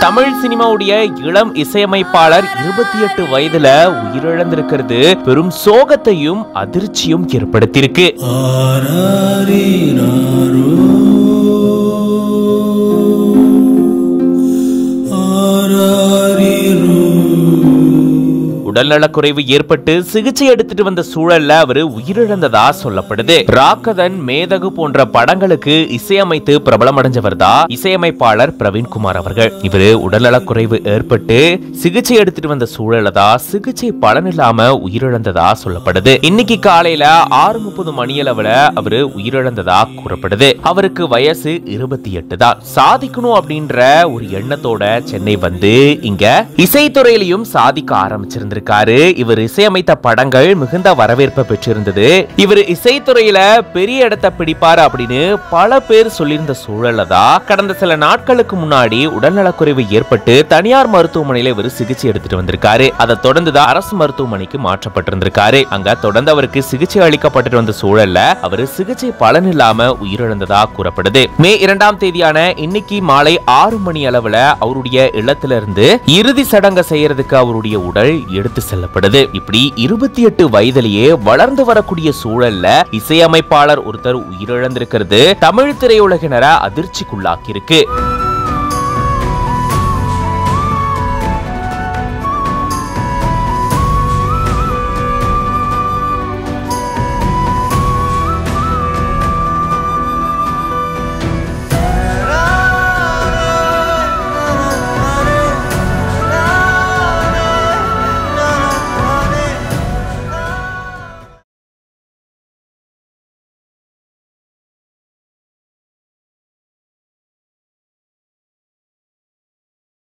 தமிழ் சினிமாவுடைய இளம் இசையமைப்பாளர் இருபத்தி எட்டு வயதுல உயிரிழந்திருக்கிறது பெரும் சோகத்தையும் அதிர்ச்சியும் ஏற்படுத்தியிருக்கு உடல்நலக்குறைவு ஏற்பட்டு சிகிச்சை எடுத்துட்டு வந்த சூழல்ல அவரு உயிரிழந்ததா சொல்லப்படுது ராக்கதன் மேதகு போன்ற படங்களுக்கு இசையமைத்து பிரபலமடைஞ்சவர் தான் இசையமைப்பாளர் பிரவீன்குமார் அவர்கள் இவரு உடல்நலக்குறைவு ஏற்பட்டு சிகிச்சை எடுத்துட்டு வந்த சூழல்ல தான் சிகிச்சை பலனில்லாம உயிரிழந்ததா சொல்லப்படுது இன்னைக்கு காலையில ஆறு முப்பது மணியளவுல அவரு உயிரிழந்ததா கூறப்படுது அவருக்கு வயசு இருபத்தி எட்டு தான் சாதிக்கணும் அப்படின்ற ஒரு எண்ணத்தோட சென்னை வந்து இங்க இசைத்துறையிலையும் சாதிக்க ஆரம்பிச்சிருந்திருக்காரு இவர் இசையமைத்த படங்கள் மிகுந்த வரவேற்பை பெற்றிருந்தது இவர் இசைத்துறையில பெரிய இடத்தை பிடிப்பாரு அப்படின்னு பல பேர் சொல்லியிருந்த சூழல்ல தான் கடந்த சில நாட்களுக்கு முன்னாடி உடல்நலக்குறைவு ஏற்பட்டு தனியார் மருத்துவமனையில இவர் சிகிச்சை எடுத்துட்டு வந்திருக்காரு அதை தொடர்ந்து தான் அரசு மருத்துவமனைக்கு மாற்றப்பட்டிருந்திருக்காரு அங்க தொடர்ந்து அவருக்கு சிகிச்சை அளிக்கப்பட்டு வந்த சூழல்ல அவர் சிகிச்சை பலன் இல்லாம உயிரிழந்ததா கூறப்படுது மே இரண்டாம் தேதியான இன்னைக்கு மாலை ஆறு மணி அளவுல அவருடைய இல்லத்திலிருந்து இறுதி சடங்கு செய்யறதுக்கு அவருடைய உடல் எடுத்து செல்லப்படுது இப்படி இருபத்தி எட்டு வயதிலேயே வளர்ந்து வரக்கூடிய சூழல்ல இசையமைப்பாளர் ஒருத்தர் உயிரிழந்திருக்கிறது தமிழ் திரையுலகினரை அதிர்ச்சிக்குள்ளாக்கி இருக்கு